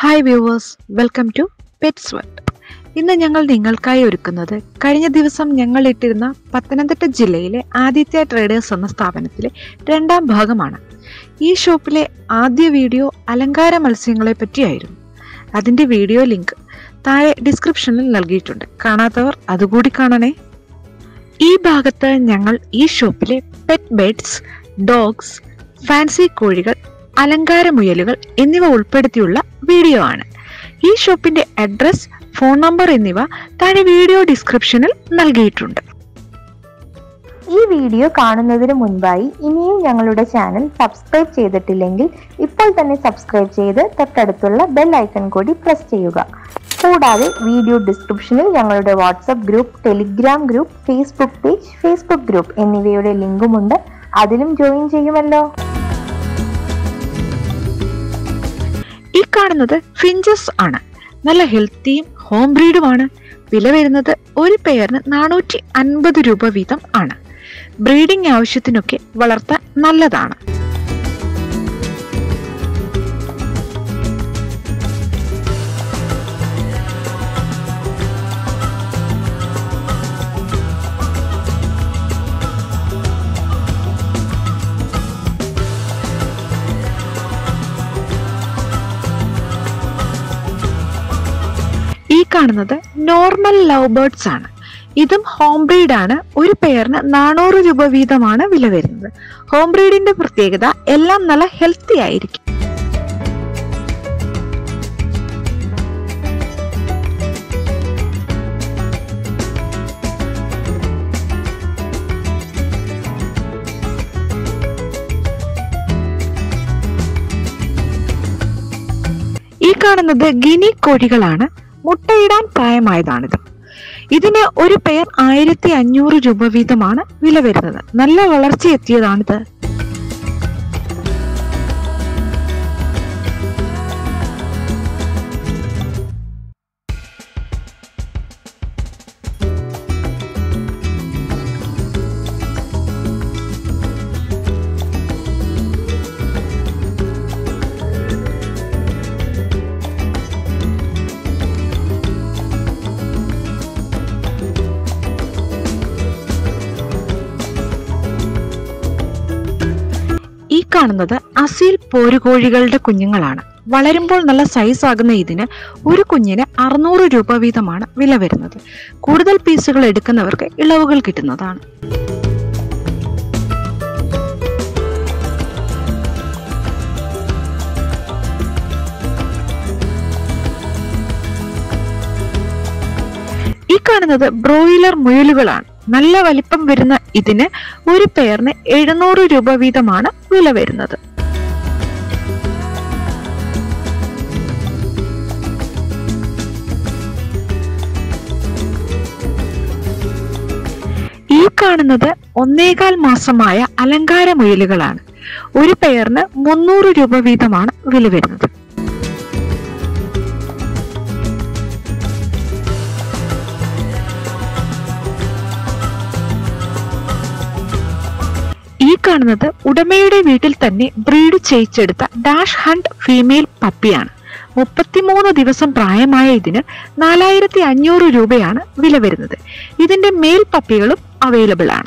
hi viewers welcome to pets world ഇന്ന് ഞങ്ങൾ നിങ്ങൾക്കായി ഒരുക്കുന്നത് കഴിഞ്ഞ ദിവസം ഞങ്ങൾ ഇട്ടിരുന്ന പത്തനംതിട്ട ജില്ലയിലെ ആദിത്യ ട്രേഡേഴ്സ് എന്ന സ്ഥാപനത്തിലെ രണ്ടാം ഭാഗമാണ് ഈ ഷോപ്പിലെ ആദ്യ വീഡിയോ അലങ്കാര മത്സ്യങ്ങളെ പറ്റിയായിരുന്നു അതിന്റെ വീഡിയോ ലിങ്ക് താഴെ ഡിസ്ക്രിപ്ഷനിൽ നൽകിയിട്ടുണ്ട് കാണാത്തവർ അതുകൂടി കാണണേ ഈ ഭാഗത്ത് ഞങ്ങൾ ഈ ഷോപ്പിലെ പെറ്റ് ബെഡ്സ് ഡോഗ്സ് ഫാൻസി കോഴികൾ അലങ്കാര മുയലുകൾ എന്നിവ ഉൾപ്പെടുത്തിയുള്ള വീഡിയോ ആണ് ഈ ഷോപ്പിന്റെ അഡ്രസ് ഫോൺ നമ്പർ എന്നിവ താഴെ വീഡിയോ ഡിസ്ക്രിപ്ഷനിൽ നൽകിയിട്ടുണ്ട് ഈ വീഡിയോ കാണുന്നതിന് മുൻപായി ഇനിയും ഞങ്ങളുടെ ചാനൽ സബ്സ്ക്രൈബ് ചെയ്തിട്ടില്ലെങ്കിൽ ഇപ്പോൾ തന്നെ സബ്സ്ക്രൈബ് ചെയ്ത് തൊട്ടടുത്തുള്ള ബെൽ ഐക്കൺ കൂടി പ്രസ് ചെയ്യുക കൂടാതെ വീഡിയോ ഡിസ്ക്രിപ്ഷനിൽ ഞങ്ങളുടെ WhatsApp group Telegram group Facebook page Facebook group എന്നിവയുടെ ലിങ്കുമുണ്ട് അതിലും ജോയിൻ ചെയ്യുമല്ലോ ഈ കാണുന്നത് ഫിഞ്ചസ് ആണ് നല്ല ഹെൽത്തിയും ഹോം ബ്രീഡുമാണ് വില വരുന്നത് ഒരു പെയറിന് നാനൂറ്റി അൻപത് രൂപ വീതം ആണ് ബ്രീഡിംഗ് ആവശ്യത്തിനൊക്കെ വളർത്താൻ നല്ലതാണ് ഈ കാണുന്നത് നോർമൽ ലവ് ബേർഡ്സ് ആണ് ഇതും ഹോം ബ്രീഡ് ആണ് ഒരു പെയറിന് നാനൂറ് രൂപ വീതമാണ് വില വരുന്നത് ഹോം ബ്രീഡിന്റെ പ്രത്യേകത എല്ലാം നല്ല ഹെൽത്തി ആയിരിക്കും ഈ കാണുന്നത് ഗിനി കോഴികളാണ് മുട്ടയിടാൻ പ്രായമായതാണിത് ഇതിന് ഒരു പെയർ ആയിരത്തി അഞ്ഞൂറ് രൂപ വീതമാണ് വില വരുന്നത് നല്ല വളർച്ച എത്തിയതാണിത് ഈ കാണുന്നത് അസീൽ പോരുകോഴികളുടെ കുഞ്ഞുങ്ങളാണ് വളരുമ്പോൾ നല്ല സൈസ് ആകുന്ന ഇതിന് ഒരു കുഞ്ഞിന് അറുന്നൂറ് രൂപ വീതമാണ് വില വരുന്നത് കൂടുതൽ പീസുകൾ എടുക്കുന്നവർക്ക് ഇളവുകൾ കിട്ടുന്നതാണ് ഈ കാണുന്നത് ബ്രോയിലർ മുയലുകളാണ് നല്ല വലിപ്പം വരുന്ന ഇതിന് ഒരു പെയറിന് എഴുന്നൂറ് രൂപ വീതമാണ് വില വരുന്നത് ഈ കാണുന്നത് ഒന്നേകാൽ മാസമായ അലങ്കാര മുയലുകളാണ് ഒരു പെയറിന് മുന്നൂറ് രൂപ വീതമാണ് വില വരുന്നത് ഈ കാണുന്നത് ഉടമയുടെ വീട്ടിൽ തന്നെ ബ്രീഡ് ചെയ്യിച്ചെടുത്ത ഡാഷ് ഹണ്ട് ഫീമെയിൽ പപ്പിയാണ് മുപ്പത്തിമൂന്ന് ദിവസം പ്രായമായ ഇതിന് നാലായിരത്തി അഞ്ഞൂറ് രൂപയാണ് വില വരുന്നത് ഇതിന്റെ മേൽ പപ്പികളും അവൈലബിൾ ആണ്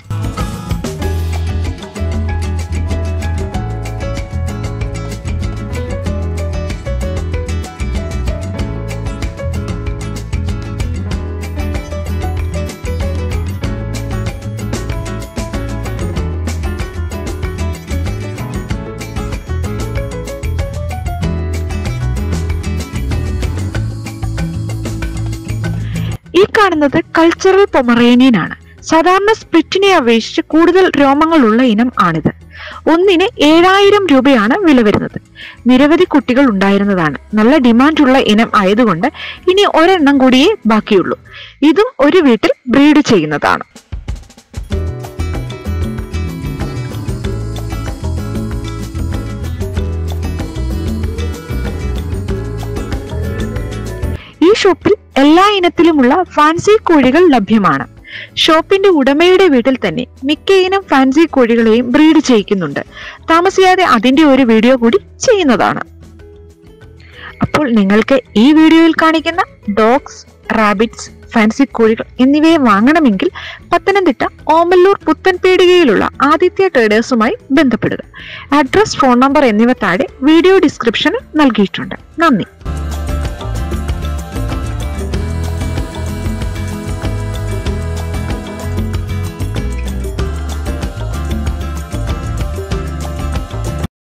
ഈ കാണുന്നത് കൾച്ചറൽ പൊമറേനിയൻ ആണ് സാധാരണ സ്പ്ലിറ്റിനെ അപേക്ഷിച്ച് കൂടുതൽ രോമങ്ങളുള്ള ഇനം ആണിത് ഒന്നിന് ഏഴായിരം രൂപയാണ് വില വരുന്നത് നിരവധി കുട്ടികൾ ഉണ്ടായിരുന്നതാണ് നല്ല ഡിമാൻഡുള്ള ഇനം ആയതുകൊണ്ട് ഇനി ഒരെണ്ണം കൂടിയേ ബാക്കിയുള്ളൂ ഇതും ഒരു വീട്ടിൽ ബ്രീഡ് ചെയ്യുന്നതാണ് ഈ ഷോപ്പിൽ എല്ലാ ഇനത്തിലുമുള്ള ഫാൻസി കോഴികൾ ലഭ്യമാണ് ഷോപ്പിന്റെ ഉടമയുടെ വീട്ടിൽ തന്നെ മിക്ക ഇനം ഫാൻസി കോഴികളെയും ബ്രീഡ് ചെയ്യിക്കുന്നുണ്ട് താമസിയാതെ അതിന്റെ ഒരു വീഡിയോ കൂടി ചെയ്യുന്നതാണ് അപ്പോൾ നിങ്ങൾക്ക് ഈ വീഡിയോയിൽ കാണിക്കുന്ന ഡോഗ്സ് റാബിറ്റ്സ് ഫാൻസി കോഴികൾ എന്നിവയെ വാങ്ങണമെങ്കിൽ പത്തനംതിട്ട ഓമല്ലൂർ പുത്തൻപേടികയിലുള്ള ആദിത്യ ട്രേഡേഴ്സുമായി ബന്ധപ്പെടുക അഡ്രസ് ഫോൺ നമ്പർ എന്നിവ താഴെ വീഡിയോ ഡിസ്ക്രിപ്ഷനിൽ നൽകിയിട്ടുണ്ട് നന്ദി